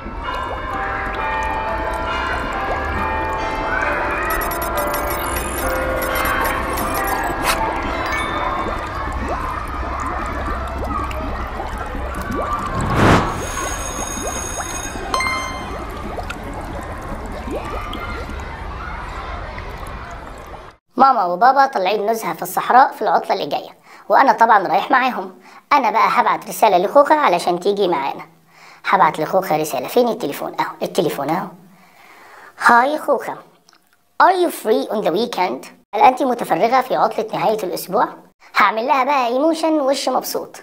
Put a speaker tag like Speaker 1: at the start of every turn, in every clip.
Speaker 1: ماما وبابا طالعين نزهة في الصحراء في العطلة اللي جاية وأنا طبعا رايح معاهم أنا بقى هبعت رسالة لخوخة علشان تيجي معانا هبعت لخوخة رسالة فين التليفون أهو التليفون أهو هاي خوخة Are you free on the weekend؟ هل أنت متفرغة في عطلة نهاية الأسبوع؟ هعمل لها بقى ايموشن وش مبسوط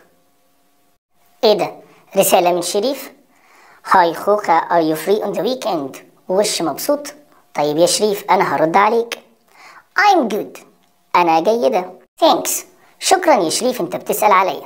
Speaker 1: إيه ده؟ رسالة من شريف هاي خوخة Are you free on the weekend؟ وش مبسوط؟ طيب يا شريف أنا هرد عليك I'm good أنا جيدة Thanks شكرا يا شريف أنت بتسأل عليا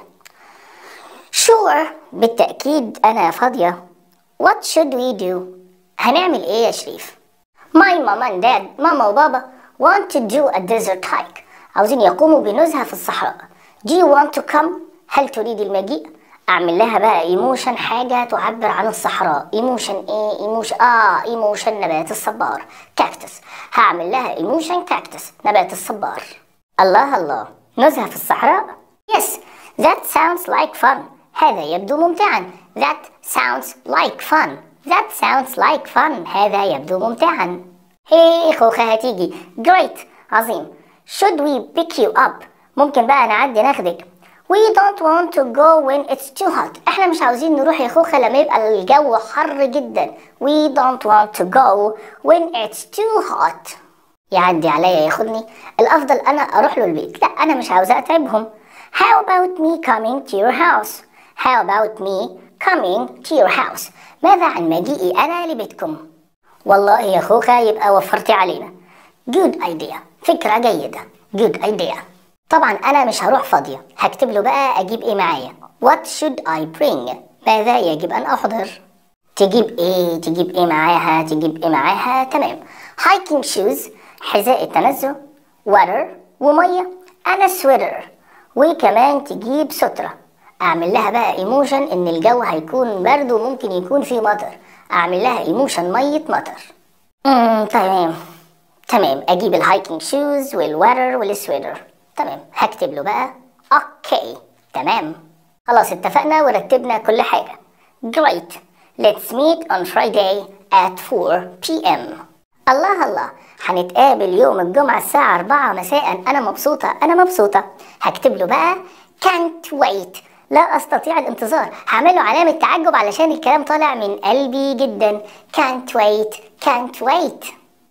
Speaker 1: Sure بالتأكيد أنا فاضية What should we do هنعمل إيه يا شريف My mom and dad ماما وبابا want to do a desert hike عاوزين يقوموا بنزهة في الصحراء Do you want to come هل تريد المجيء اعمل لها بقى ايموشن حاجة تعبر عن الصحراء ايموشن ايه ايموشن اه ايموشن نبات الصبار كاكتس هعمل لها ايموشن كاكتس نبات الصبار الله الله نزهة في الصحراء Yes that sounds like fun هذا يبدو ممتعا That sounds like fun That sounds like fun هذا يبدو ممتعا هي خوخة هتيجي Great عظيم Should we pick you up ممكن بقى نعدي ناخدك We don't want to go when it's too hot. احنا مش عاوزين نروح يا خوخة لما يبقى الجو حر جدا. We don't want to go when it's too hot. يعدي عليا ياخدني الافضل انا اروح له البيت. لا انا مش عاوزة اتعبهم. How about me coming to your house? How about me coming to your house? ماذا عن مجيئي انا لبيتكم؟ والله يا خوخة يبقى وفرتي علينا. Good idea. فكرة جيدة. Good idea. طبعا انا مش هروح فاضيه هكتب له بقى اجيب ايه معايا what should I bring ماذا يجب ان احضر تجيب ايه تجيب ايه معاها تجيب ايه معاها تمام hiking shoes حذاء التنزه water وميه انا سويتر وكمان تجيب سترة اعمل لها بقى ايموشن ان الجو هيكون برد وممكن يكون فيه مطر اعمل لها ايموشن ميه مطر امم تمام تمام اجيب الهايكنج شوز والواتر والسويتر تمام هكتب له بقى اوكي تمام خلاص اتفقنا ورتبنا كل حاجة great let's meet on Friday at 4 p.m. الله الله هنتقابل يوم الجمعة الساعة 4 مساء أنا مبسوطة أنا مبسوطة هكتب له بقى can't wait لا أستطيع الانتظار هعمل له علامة تعجب علشان الكلام طالع من قلبي جدا can't wait can't wait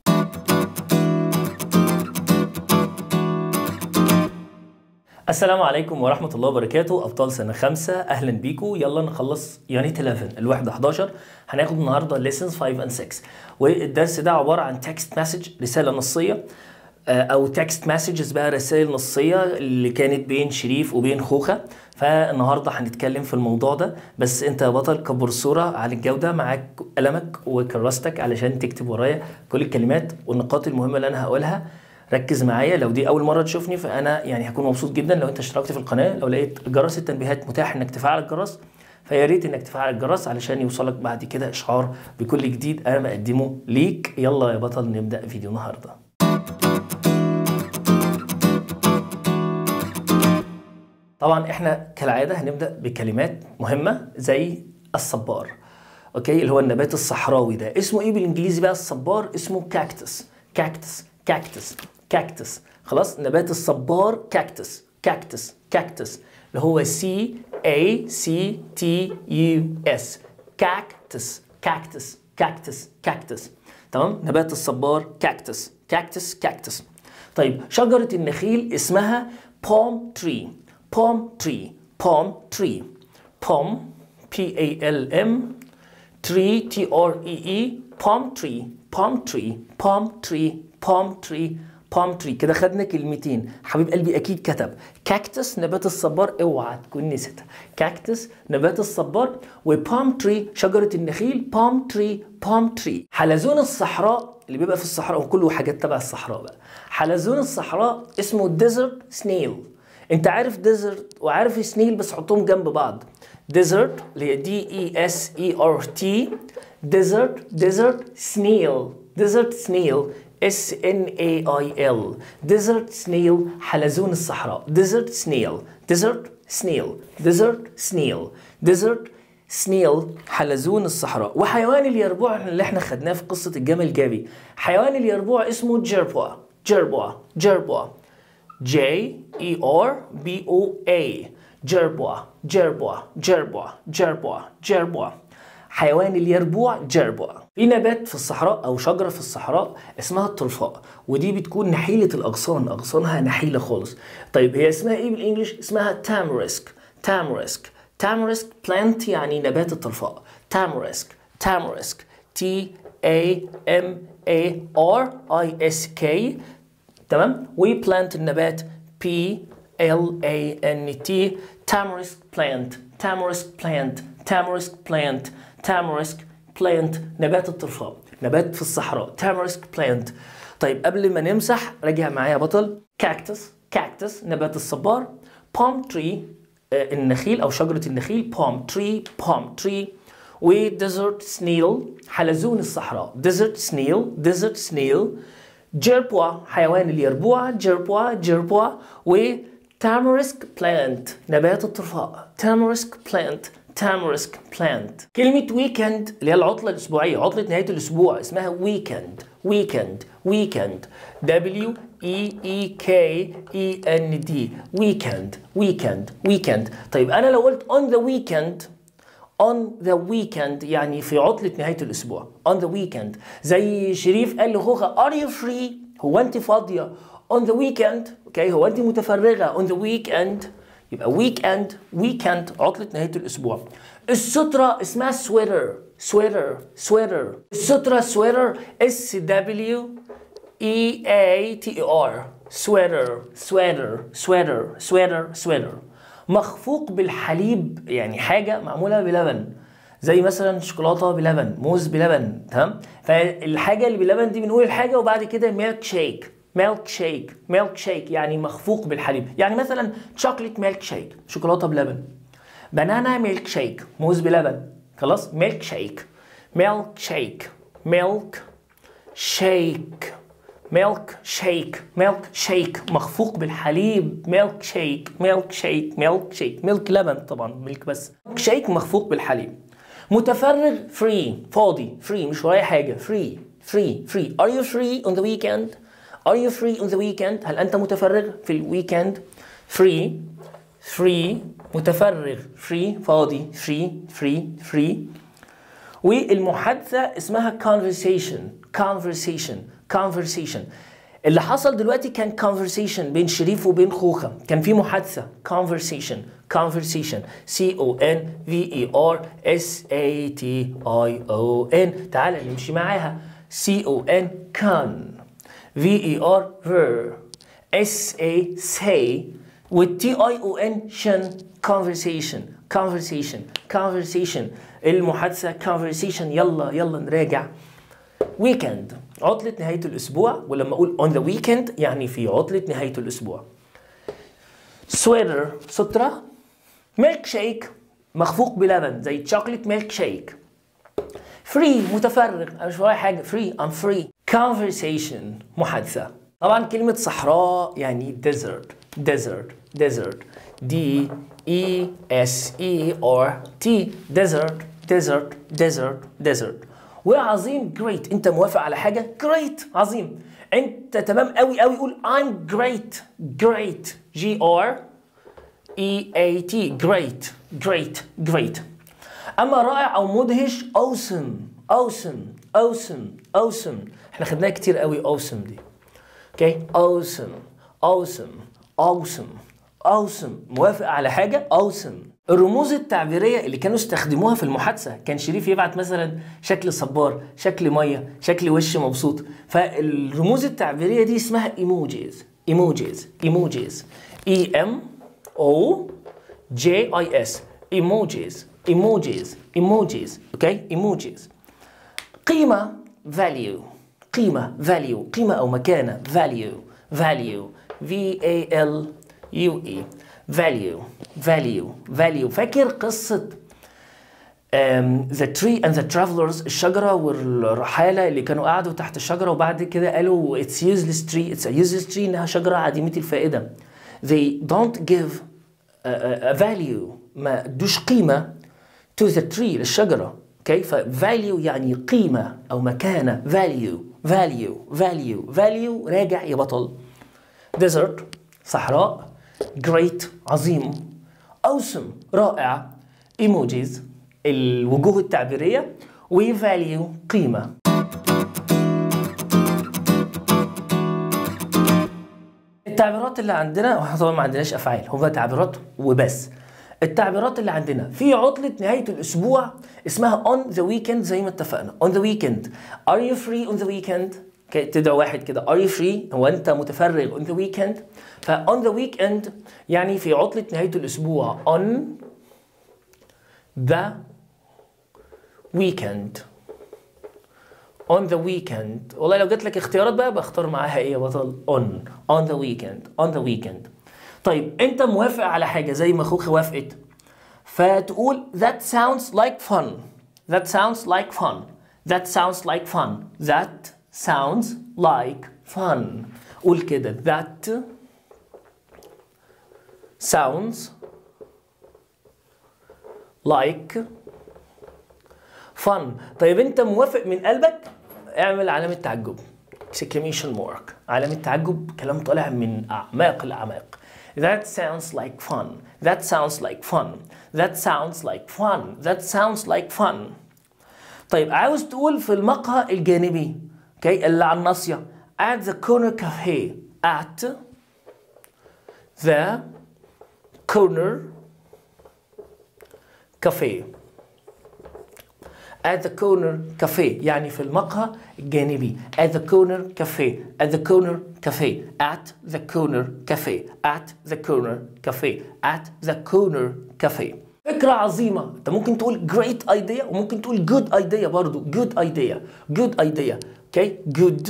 Speaker 2: السلام عليكم ورحمة الله وبركاته أبطال سنة خمسة أهلا بيكم يلا نخلص يونيت 11 الوحدة 11 هناخد النهاردة lessons 5 and 6 والدرس ده عبارة عن text message رسالة نصية آه، أو text messages بقى رسائل نصية اللي كانت بين شريف وبين خوخة فالنهاردة هنتكلم في الموضوع ده بس أنت يا بطل كبر الصورة على الجودة معاك قلمك وكراستك علشان تكتب ورايا كل الكلمات والنقاط المهمة اللي أنا هقولها ركز معايا لو دي اول مره تشوفني فانا يعني هكون مبسوط جدا لو انت اشتركت في القناه لو لقيت جرس التنبيهات متاح انك تفعل الجرس فيا ريت انك تفعل الجرس علشان يوصلك بعد كده اشعار بكل جديد انا بقدمه ليك يلا يا بطل نبدا فيديو النهارده طبعا احنا كالعاده هنبدا بكلمات مهمه زي الصبار اوكي اللي هو النبات الصحراوي ده اسمه ايه بالانجليزي بقى الصبار اسمه كاكتس كاكتس كاكتس كاكتس خلاص نبات الصبار كاكتس كاكتس كاكتس اللي هو سي اي سي تي يو اس كاكتس كاكتس كاكتس كاكتس تمام نبات الصبار كاكتس كاكتس كاكتس طيب شجرة النخيل اسمها palm tree palm tree palm tree palm P A L M tree T R E E palm tree palm tree palm tree palm tree palm tree كده خدنا كلمتين حبيب قلبي اكيد كتب كاكتس نبات الصبار اوعى تكون نسيتها كاكتس نبات الصبار وبالم تري شجره النخيل بالم تري بالم تري حلزون الصحراء اللي بيبقى في الصحراء وكله حاجات تبع الصحراء بقى حلزون الصحراء اسمه ديزرت سنيل انت عارف ديزرت وعارف سنيل بس حطهم جنب بعض ديزرت اللي هي دي اي اس اي ار تي desert desert snail desert snail S N A I L desert snail حلزون الصحراء desert snail desert snail desert snail desert snail حلزون الصحراء وحيوان اليربوع اللي احنا خدناه في قصة الجمل جابي حيوان اليربوع اسمه جربوا جربوا جربوا J E R B O A جربوا جربوا جربوا جربوا جربوا حيوان اليربوع جربوع في نبات في الصحراء او شجره في الصحراء اسمها الطرفاء ودي بتكون نحيله الاغصان اغصانها نحيله خالص طيب هي اسمها ايه بالانجلش اسمها تامرسك تامرسك تامرسك بلانت يعني نبات الطرفاء تامرسك تامرسك تي اي ام اي ار اي اس كي تمام وبلانت النبات بي ال اي ان تي tamarisk plant tamarisk plant tamarisk plant tamarisk plant نبات الطرفاء نبات في الصحراء tamarisk plant طيب قبل ما نمسح راجع معايا يا بطل cactus cactus نبات الصبار palm tree آه، النخيل او شجره النخيل palm tree palm tree و desert snail حلزون الصحراء desert snail desert snail جربوا حيوان اليربوع جربوا جربوا و tamarisk plant نبات الطرفاء tamarisk plant tamarisk plant كلمة weekend اللي هي العطلة الأسبوعية عطلة نهاية الأسبوع اسمها weekend weekend weekend W E E K E N D weekend weekend weekend طيب أنا لو قلت on the weekend on the weekend يعني في عطلة نهاية الأسبوع on the weekend زي شريف قال لخوخة are you free هو أنت فاضية on the weekend اوكي هو أنت متفرغة on the weekend يبقى weekend weekend عطلة نهاية الأسبوع السترة اسمها sweater sweater sweater السترة sweater S W E A T E R sweater sweater sweater sweater sweater مخفوق بالحليب يعني حاجة معمولة بلبن زي مثلا شوكولاتة بلبن موز بلبن تمام فالحاجة اللي بلبن دي بنقول الحاجة وبعد كده ميلك شيك ميلك شيك ميلك شيك يعني مخفوق بالحليب يعني مثلا شوكليت ميلك شيك شوكولاتة بلبن بنانا ميلك شيك موز بلبن خلاص ميلك شيك ميلك شيك ميلك شيك ميلك شيك ميلك شيك مخفوق بالحليب ميلك شيك ميلك شيك ميلك شيك ميلك لبن طبعا ميلك بس شيك مخفوق بالحليب متفرغ فري فاضي فري مش ورايا حاجه فري فري فري are you free on the weekend are you free on the weekend هل انت متفرغ في الويكند فري فري متفرغ فري فاضي فري فري فري والمحادثة اسمها conversation conversation conversation اللي حصل دلوقتي كان conversation بين شريف وبين خوخة كان في محادثة conversation conversation C O N V E R S A T I O N تعال نمشي معاها C O N can V E R ver S A say وال T I O N شن conversation conversation conversation المحادثة conversation يلا يلا نراجع ويكند عطلة نهاية الأسبوع ولما أقول on the weekend يعني في عطلة نهاية الأسبوع سويتر سترة ميلك شيك مخفوق بلبن زي تشوكلت ميلك شيك فري متفرغ أنا مش ورايا حاجة فري I'm free conversation محادثة طبعا كلمة صحراء يعني desert desert desert D E S E R T desert desert desert desert وعظيم great انت موافق على حاجه great عظيم انت تمام قوي قوي قول I'm great great G R E A T great great great اما رائع او مدهش awesome awesome awesome awesome احنا خدناها كتير قوي awesome دي اوكي awesome awesome awesome awesome موافق على حاجه awesome الرموز التعبيريه اللي كانوا استخدموها في المحادثه كان شريف يبعت مثلا شكل صبار شكل ميه شكل وش مبسوط فالرموز التعبيريه دي اسمها ايموجيز ايموجيز ايموجيز اي ام او جي اي اس ايموجيز ايموجيز ايموجيز اوكي ايموجيز قيمه value قيمه value قيمه او مكانه value value V A L U E value value value فاكر قصة um, the tree and the travelers الشجرة والرحالة اللي كانوا قعدوا تحت الشجرة وبعد كده قالوا it's useless tree it's a useless tree إنها شجرة عديمة الفائدة they don't give a, a, a value ما ادوش قيمة to the tree للشجرة كيف value يعني قيمة أو مكانة value value value value راجع يا بطل desert صحراء great عظيم awesome رائع emojis الوجوه التعبيرية و value قيمة التعبيرات اللي عندنا واحنا طبعا ما عندناش افعال هو تعبيرات وبس التعبيرات اللي عندنا في عطلة نهاية الأسبوع اسمها on the weekend زي ما اتفقنا on the weekend are you free on the weekend okay. تدعو واحد كده are you free هو أنت متفرغ on the weekend ف on the weekend يعني في عطلة نهاية الأسبوع on the weekend on the weekend والله لو جات لك اختيارات بقى بختار معاها ايه يا بطل on on the weekend on the weekend طيب انت موافق على حاجه زي ما اخوك وافقت فتقول that sounds like fun that sounds like fun that sounds like fun that sounds like fun قول كده that sounds like fun طيب انت موافق من قلبك اعمل علامة تعجب exclamation mark علامة تعجب كلام طالع من أعماق الأعماق That sounds like fun. That sounds like fun. That sounds like fun. That sounds like fun. طيب عاوز تقول في المقهى الجانبي اوكي اللي على الناصية at the corner cafe at the corner cafe at the corner cafe يعني في المقهى الجانبي at the corner cafe at the corner cafe at the corner cafe at the corner cafe at the corner cafe فكرة عظيمة انت ممكن تقول great idea وممكن تقول good idea برضو good idea good idea okay good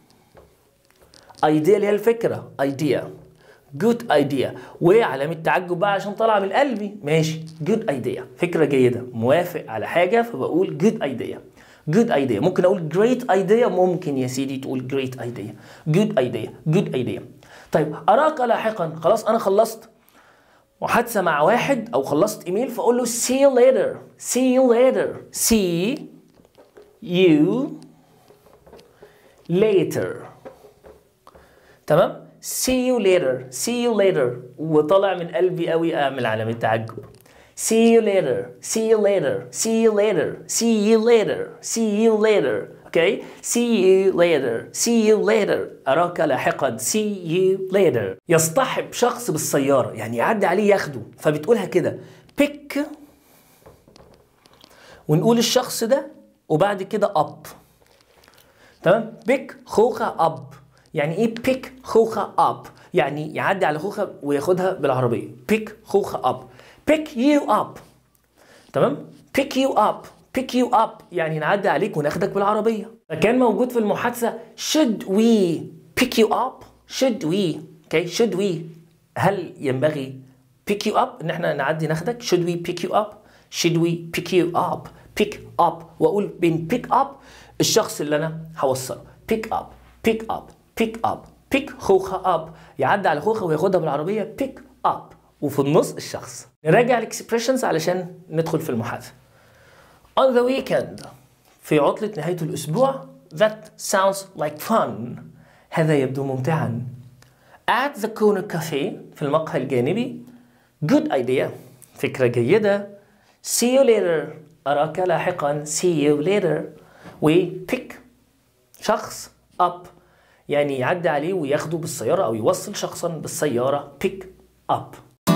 Speaker 2: idea اللي هي الفكرة idea good idea وعلامة تعجب بقى عشان طالعة من قلبي ماشي good idea فكرة جيدة موافق على حاجة فبقول good idea good idea ممكن اقول great idea ممكن يا سيدي تقول great idea good idea good idea طيب اراك لاحقا خلاص انا خلصت محادثة مع واحد او خلصت ايميل فاقول له see you later see you later see you later تمام see you later see you later وطلع من قلبي قوي اعمل علامة تعجب see you later see you later see you later see you later see you later okay see you later see you later أراك لاحقا see you later يصطحب شخص بالسيارة يعني يعدي عليه ياخده فبتقولها كده pick ونقول الشخص ده وبعد كده up تمام بيك خوخة اب يعني ايه بيك خوخة اب يعني يعدي على خوخة وياخدها بالعربية بيك خوخة اب بيك يو اب تمام بيك يو اب بيك يو اب يعني نعدي عليك وناخدك بالعربية فكان موجود في المحادثة should we pick you up should we okay should we هل ينبغي pick you up ان احنا نعدي ناخدك should we pick you up should we pick you up pick up واقول بين pick up الشخص اللي انا هوصله pick up pick up pick up pick خوخة up يعدي على خوخة وياخدها بالعربية pick up وفي النص الشخص نراجع الاكسبريشنز علشان ندخل في المحادثة on the weekend في عطلة نهاية الأسبوع that sounds like fun هذا يبدو ممتعا at the corner cafe في المقهى الجانبي good idea فكرة جيدة see you later أراك لاحقا see you later و pick شخص up يعني يعدي عليه وياخده بالسيارة أو يوصل شخصا بالسيارة pick up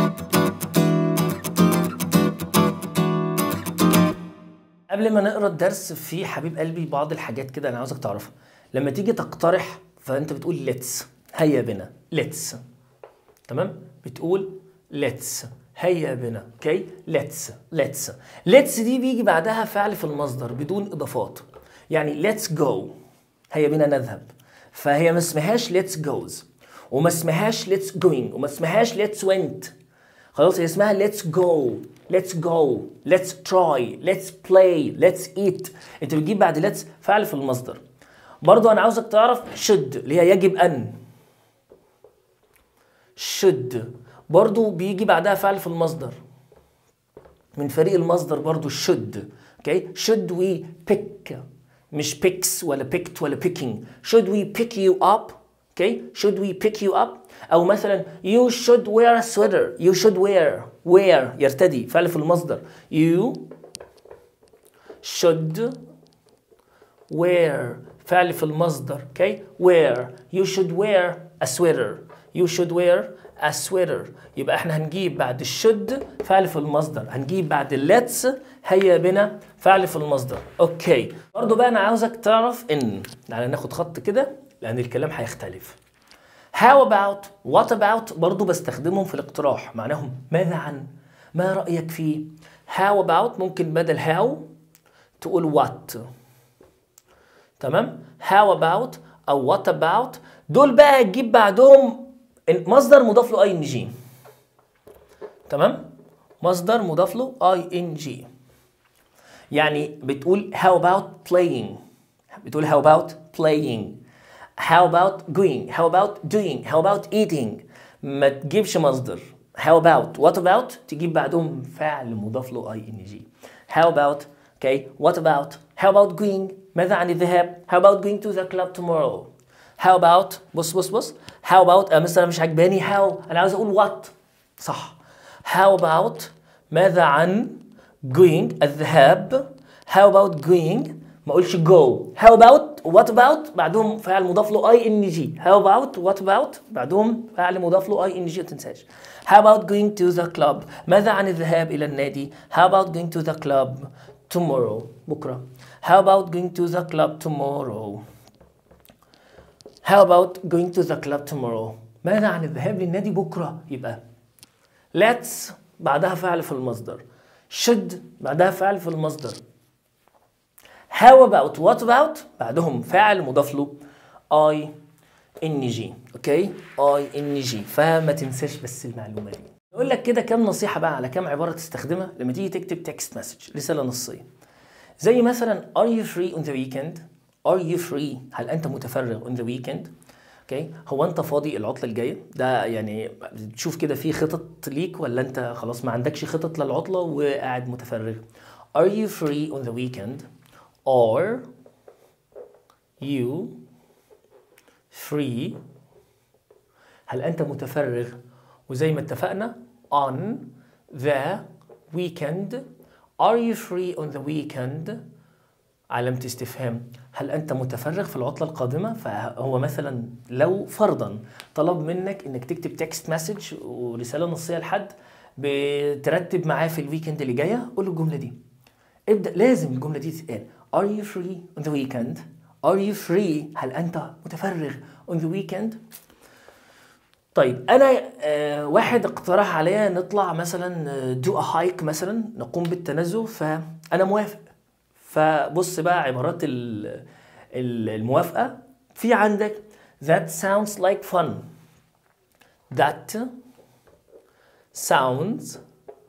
Speaker 2: قبل ما نقرا الدرس في حبيب قلبي بعض الحاجات كده انا عاوزك تعرفها لما تيجي تقترح فانت بتقول ليتس هيا بنا ليتس تمام بتقول ليتس هيا بنا اوكي ليتس ليتس ليتس دي بيجي بعدها فعل في المصدر بدون اضافات يعني ليتس جو هيا بنا نذهب فهي ما اسمهاش ليتس جوز وما اسمهاش ليتس جوينج وما اسمهاش ليتس وينت خلاص هي اسمها let's go let's go let's try let's play let's eat انت بتجيب بعد let's فعل في المصدر برضو انا عاوزك تعرف should اللي هي يجب ان should برضو بيجي بعدها فعل في المصدر من فريق المصدر برضو should اوكي should we pick مش picks ولا picked ولا picking should we pick you up اوكي should we pick you up او مثلا you should wear a sweater you should wear wear يرتدي فعل في المصدر you should wear فعل في المصدر اوكي wear you should wear a sweater you should wear a sweater يبقى احنا هنجيب بعد الشد فعل في المصدر هنجيب بعد الليتس هيا بنا فعل في المصدر اوكي برضو بقى انا عاوزك تعرف ان يعني ناخد خط كده لان الكلام هيختلف how about what about برضو بستخدمهم في الاقتراح معناهم ماذا عن ما رأيك فيه how about ممكن بدل how تقول what تمام how about او what about دول بقى تجيب بعدهم مصدر مضاف له اي ان جي تمام مصدر مضاف له اي ان جي يعني بتقول how about playing بتقول how about playing how about going how about doing how about eating ما تجيبش مصدر how about what about تجيب بعدهم فعل مضاف له اي ان جي how about okay what about how about going ماذا عن الذهاب how about going to the club tomorrow how about بص بص بص how about أه مثلا مش عجباني how انا عاوز اقول what صح how about ماذا عن going الذهاب how about going ما اقولش go how about what about بعدهم فعل مضاف له اي ان جي how about what about بعدهم فعل مضاف له اي ان جي ما تنساش how about going to the club ماذا عن الذهاب الى النادي how about going to the club tomorrow بكره how about going to the club tomorrow how about going to the club tomorrow ماذا عن الذهاب للنادي بكره يبقى let's بعدها فعل في المصدر should بعدها فعل في المصدر how about what about بعدهم فاعل مضاف له I ان جي اوكي اي ان جي فما تنساش بس المعلومه دي اقول لك كده كام نصيحه بقى على كام عباره تستخدمها لما تيجي تكتب تكست مسج رساله نصيه زي مثلا are you free on the weekend are you free هل انت متفرغ on the weekend اوكي هو انت فاضي العطله الجايه ده يعني تشوف كده في خطط ليك ولا انت خلاص ما عندكش خطط للعطله وقاعد متفرغ are you free on the weekend or you free هل أنت متفرغ وزي ما اتفقنا on the weekend are you free on the weekend علامة استفهام هل أنت متفرغ في العطلة القادمة فهو مثلا لو فرضا طلب منك إنك تكتب تكست مسج ورسالة نصية لحد بترتب معاه في الويكند اللي جاية قول له الجملة دي ابدأ لازم الجملة دي تتقال Are you free on the weekend? Are you free? هل أنت متفرغ on the weekend؟ طيب أنا آه واحد اقترح عليا نطلع مثلا آه، do a hike مثلا نقوم بالتنزه فأنا موافق فبص بقى عبارات ال- ال- الموافقة في عندك that sounds like fun that sounds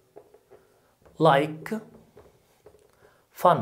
Speaker 2: like fun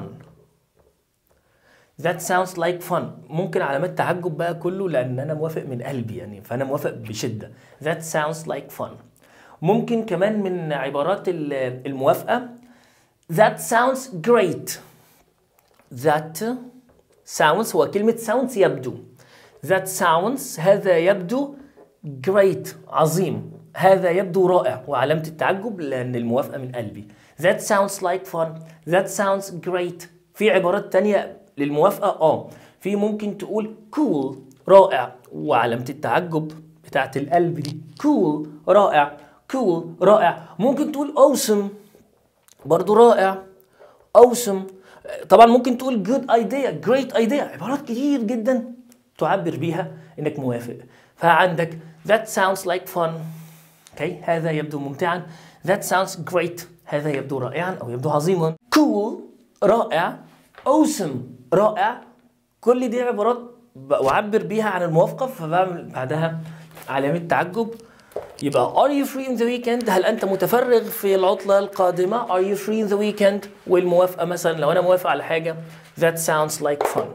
Speaker 2: That sounds like fun ممكن علامات تعجب بقى كله لأن أنا موافق من قلبي يعني فأنا موافق بشدة That sounds like fun ممكن كمان من عبارات ال- الموافقة That sounds great That sounds هو كلمة sounds يبدو That sounds هذا يبدو great عظيم هذا يبدو رائع وعلامة التعجب لأن الموافقة من قلبي That sounds like fun That sounds great في عبارات تانية للموافقة اه في ممكن تقول cool رائع وعلامة التعجب بتاعت القلب دي cool رائع cool رائع ممكن تقول awesome برضو رائع awesome طبعا ممكن تقول good idea great idea عبارات كتير جدا تعبر بيها انك موافق فعندك that sounds like fun اوكي هذا يبدو ممتعا that sounds great هذا يبدو رائعا او يبدو عظيما cool رائع awesome رائع كل دي عبارات بعبر بيها عن الموافقه فبعمل بعدها علامه تعجب يبقى are you free in the weekend هل انت متفرغ في العطله القادمه are you free in the weekend والموافقه مثلا لو انا موافق على حاجه that sounds like fun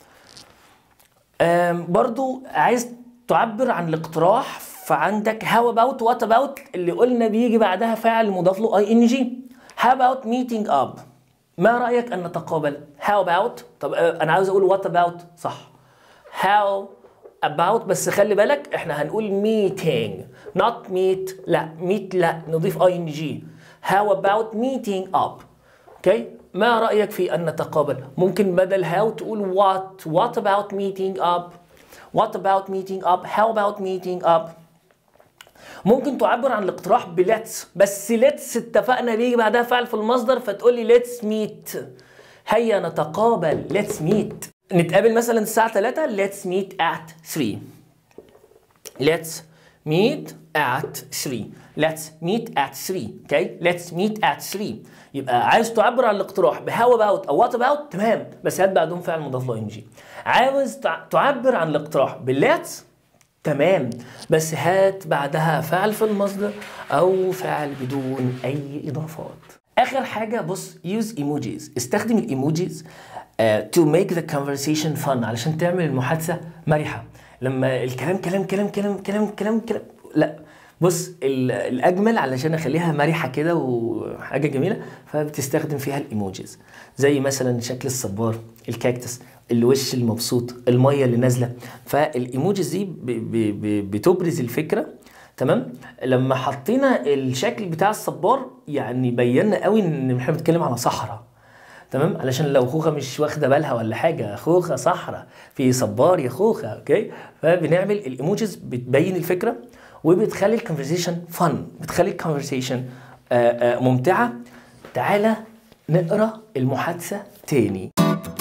Speaker 2: أم برضو عايز تعبر عن الاقتراح فعندك how about what about اللي قلنا بيجي بعدها فاعل مضاف له ing how about meeting up ما رأيك أن نتقابل how about طب أه، أنا عاوز أقول what about صح how about بس خلي بالك احنا هنقول meeting not meet لا meet لا نضيف ing how about meeting up اوكي ما رأيك في أن نتقابل ممكن بدل how تقول what what about meeting up what about meeting up how about meeting up ممكن تعبر عن الاقتراح بليتس بس ليتس اتفقنا بيجي بعدها فعل في المصدر فتقول لي ليتس ميت هيا نتقابل ليتس ميت نتقابل مثلا الساعة 3 ليتس ميت at 3 let's meet at 3 let's meet at 3 okay let's meet at 3 يبقى عايز تعبر عن الاقتراح بهاو اباوت او وات اباوت تمام بس هات بعدهم فعل مضاف له ان جي عاوز تع- تعبر عن الاقتراح بالليتس تمام بس هات بعدها فعل في المصدر او فعل بدون اي اضافات اخر حاجه بص use emojis استخدم الايموجيز to make the conversation fun علشان تعمل المحادثه مرحه لما الكلام كلام كلام كلام كلام كلام كلام لا بص ال- الاجمل علشان اخليها مرحه كده وحاجه جميله فبتستخدم فيها الايموجيز زي مثلا شكل الصبار الكاكتس الوش المبسوط الميه اللي نازله فالايموجيز دي ب- ب- ب- بتبرز الفكره تمام لما حطينا الشكل بتاع الصبار يعني بينا قوي ان احنا بنتكلم على صحراء تمام علشان لو خوخه مش واخده بالها ولا حاجه خوخه صحراء في صبار يا خوخه اوكي فبنعمل الايموجيز بتبين الفكره وبتخلي الكونفرسيشن فن بتخلي الكونفرسيشن ممتعه تعالى نقرا المحادثه تاني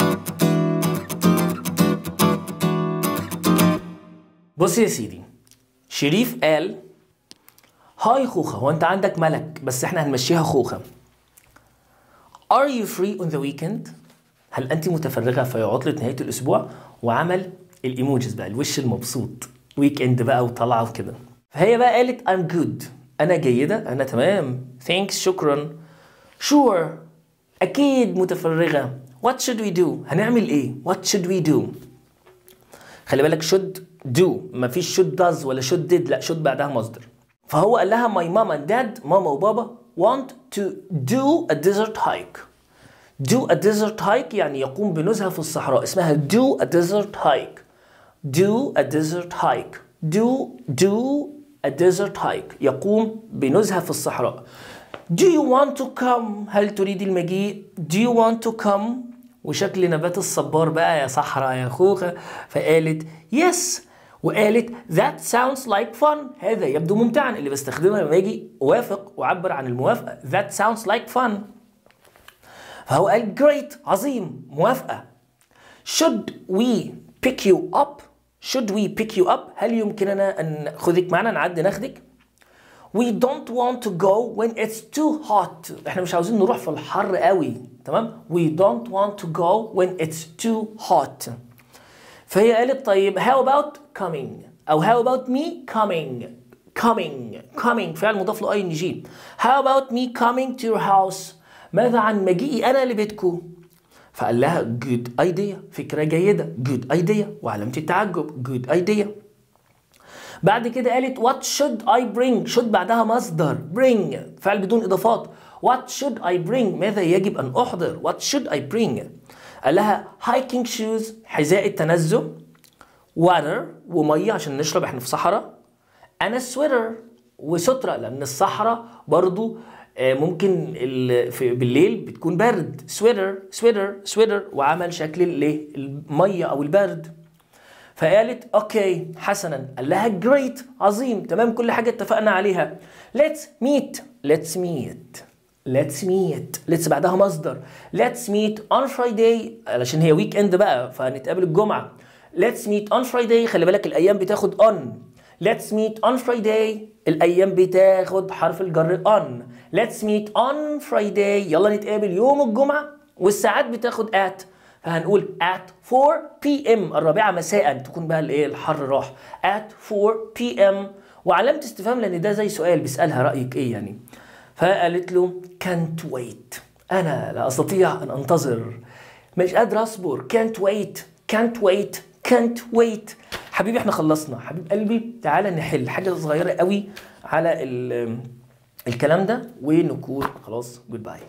Speaker 2: بص يا سيدي شريف قال هاي خوخه هو انت عندك ملك بس احنا هنمشيها خوخه Are you free on the weekend؟ هل أنت متفرغة في عطلة نهاية الأسبوع؟ وعمل الإيموجيز بقى الوش المبسوط ويك إند بقى وطلعة وكده فهي بقى قالت I'm good أنا جيدة أنا تمام thanks شكرا sure أكيد متفرغة what should we do؟ هنعمل إيه؟ what should we do؟ خلي بالك should do مفيش should does ولا should did لا should بعدها مصدر فهو قال لها my mom and dad ماما وبابا want to do a desert hike do a desert hike يعني يقوم بنزهة في الصحراء اسمها do a desert hike do a desert hike do do a desert hike يقوم بنزهة في الصحراء do you want to come هل تريد المجيء do you want to come وشكل نبات الصبار بقى يا صحراء يا خوخة فقالت yes وقالت that sounds like fun هذا يبدو ممتعا اللي بستخدمها لما اجي اوافق واعبر عن الموافقه that sounds like fun فهو قال great عظيم موافقه should we pick you up should we pick you up هل يمكننا ان ناخذك معنا نعدي ناخدك we don't want to go when it's too hot احنا مش عاوزين نروح في الحر قوي تمام we don't want to go when it's too hot فهي قالت طيب how about coming او how about me coming coming coming فعل مضاف له اي ان جي how about me coming to your house ماذا عن مجيئي انا لبيتكم فقال لها good idea فكرة جيدة good idea وعلامة التعجب good idea بعد كده قالت what should I bring should بعدها مصدر bring فعل بدون إضافات what should I bring ماذا يجب أن أحضر what should I bring قال لها hiking shoes حذاء التنزه water ومية عشان نشرب احنا في صحراء أنا سويتر وسترة لأن الصحراء برضو آه، ممكن ال- في بالليل بتكون برد سويتر سويتر سويتر وعمل شكل الايه المية أو البرد فقالت اوكي حسنا قال لها جريت عظيم تمام كل حاجه اتفقنا عليها ليتس ميت ليتس ميت ليتس ميت ليتس بعدها مصدر ليتس ميت اون فرايداي علشان هي ويك اند بقى فهنتقابل الجمعه ليتس ميت اون فرايداي خلي بالك الايام بتاخد اون ليتس ميت اون فرايداي الايام بتاخد حرف الجر اون ليتس ميت اون فرايداي يلا نتقابل يوم الجمعه والساعات بتاخد ات فهنقول at 4 p.m. الرابعة مساء تكون بقى الايه الحر راح at 4 p.m. وعلامه استفهام لان ده زي سؤال بيسالها رايك ايه يعني فقالت له can't wait انا لا استطيع ان انتظر مش قادر اصبر can't wait can't wait can't wait حبيبي احنا خلصنا حبيب قلبي تعالى نحل حاجه صغيره قوي على ال- الكلام ده ونكون خلاص جود باي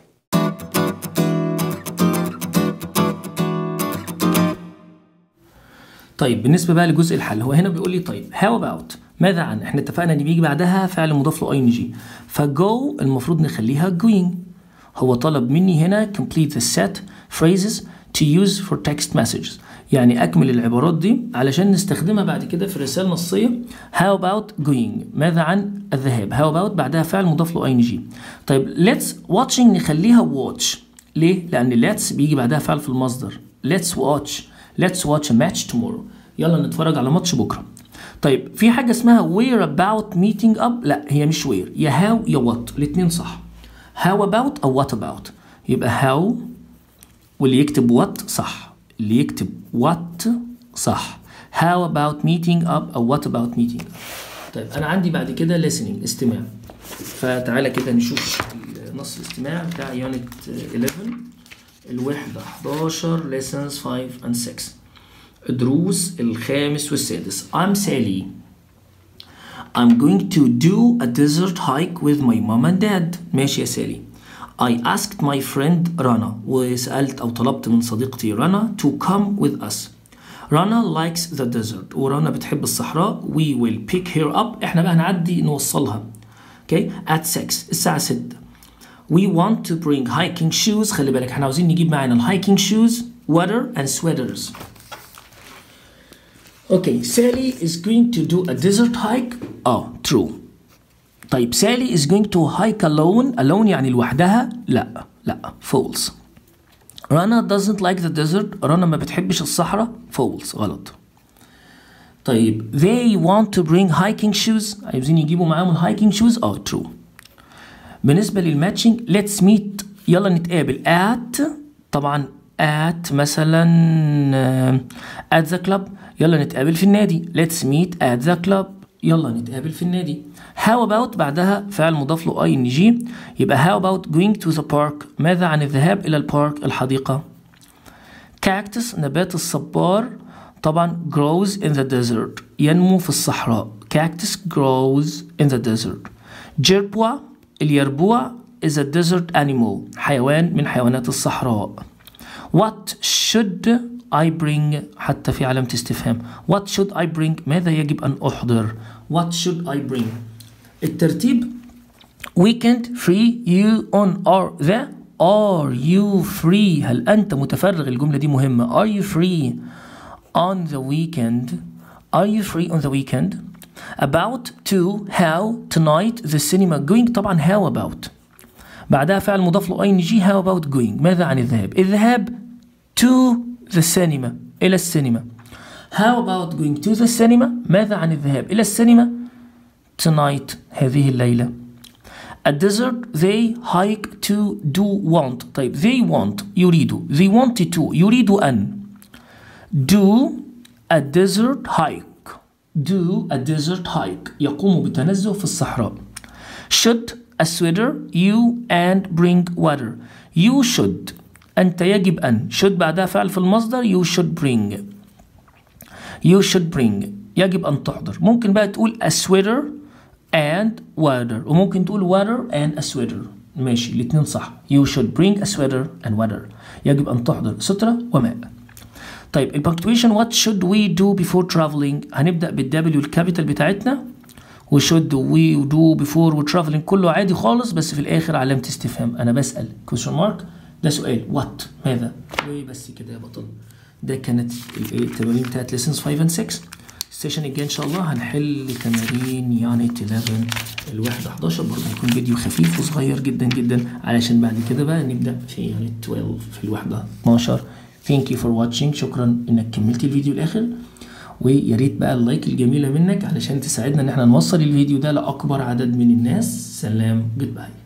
Speaker 2: طيب بالنسبه بقى لجزء الحل هو هنا بيقول لي طيب هاو اباوت ماذا عن احنا اتفقنا ان بيجي بعدها فعل مضاف له اي ان جي فجو المفروض نخليها going هو طلب مني هنا complete the set phrases to use for text messages يعني اكمل العبارات دي علشان نستخدمها بعد كده في رساله نصيه how about going ماذا عن الذهاب how about بعدها فعل مضاف له اي ان جي طيب let's watching نخليها watch ليه لان let's بيجي بعدها فعل في المصدر let's watch let's watch a match tomorrow يلا نتفرج على ماتش بكره طيب في حاجه اسمها where about meeting up لا هي مش where يا how يا what الاثنين صح how about او what about يبقى how واللي يكتب what صح اللي يكتب what صح how about meeting up او what about meeting up طيب انا عندي بعد كده listening استماع فتعالى كده نشوف نص الاستماع بتاع يونت 11 الوحدة 11 lessons 5 and 6 الدروس الخامس والسادس I'm Sally I'm going to do a desert hike with my mom and dad ماشي يا سالي I asked my friend رنا وسألت أو طلبت من صديقتي رنا to come with us رنا likes the desert ورنا بتحب الصحراء we will pick her up احنا بقى هنعدي نوصلها okay at 6 الساعة 6 we want to bring hiking shoes خلي بالك احنا عاوزين نجيب معانا الهايكنج shoes water and sweaters Okay, Sally is going to do a desert hike. اه true. طيب Sally is going to hike alone. Alone يعني لوحدها؟ لا لا false. Rana doesn't like the desert. رنا ما بتحبش الصحراء. False غلط. طيب they want to bring hiking shoes. عايزين يجيبوا معاهم الهايكنج shoes. اه true. بالنسبة للماتشنج let's meet يلا نتقابل at طبعا at مثلا آه، at the club يلا نتقابل في النادي let's meet at the club يلا نتقابل في النادي how about بعدها فعل مضاف له اي ان جي يبقى how about going to the park ماذا عن الذهاب الى البارك الحديقة cactus نبات الصبار طبعا grows in the desert ينمو في الصحراء cactus grows in the desert جربوع اليربوع is a desert animal حيوان من حيوانات الصحراء What should I bring حتى في علامة استفهام What should I bring ماذا يجب أن أحضر What should I bring الترتيب weekend free you on or the are you free هل أنت متفرغ الجملة دي مهمة are you free on the weekend are you free on the weekend about to how tonight the cinema going طبعا how about بعدها فعل مضاف له اي ان جي how about going ماذا عن الذهاب الذهاب to the cinema الى السينما how about going to the cinema ماذا عن الذهاب الى السينما tonight هذه الليلة A desert they hike to do want طيب they want يريد they wanted to يريد أن do a desert hike do a desert hike يقوم بتنزه في الصحراء should a sweater you and bring water you should أنت يجب أن should بعدها فعل في المصدر you should bring you should bring يجب أن تحضر ممكن بقى تقول a sweater and water وممكن تقول water and a sweater ماشي الاتنين صح you should bring a sweater and water يجب أن تحضر سترة وماء طيب البنكتويشن what should we do before traveling هنبدأ بالدبليو الكابيتال بتاعتنا وشود وي ودو بيفور وترافلينج كله عادي خالص بس في الاخر علامه استفهام انا بسال كويشن مارك ده سؤال وات ماذا وبس كده يا بطل ده كانت الايه التمارين بتاعت ليسنز 5 and 6 السيشن الجاي ان شاء الله هنحل تمارين يونت 11 الواحد 11 برضه هيكون فيديو خفيف وصغير جدا جدا علشان بعد كده بقى نبدا في يونت 12 في الوحده 12 ثانك يو فور واتشنج شكرا انك كملت الفيديو الاخر ويا ريت بقى اللايك الجميله منك علشان تساعدنا ان احنا نوصل الفيديو ده لاكبر عدد من الناس سلام جود باي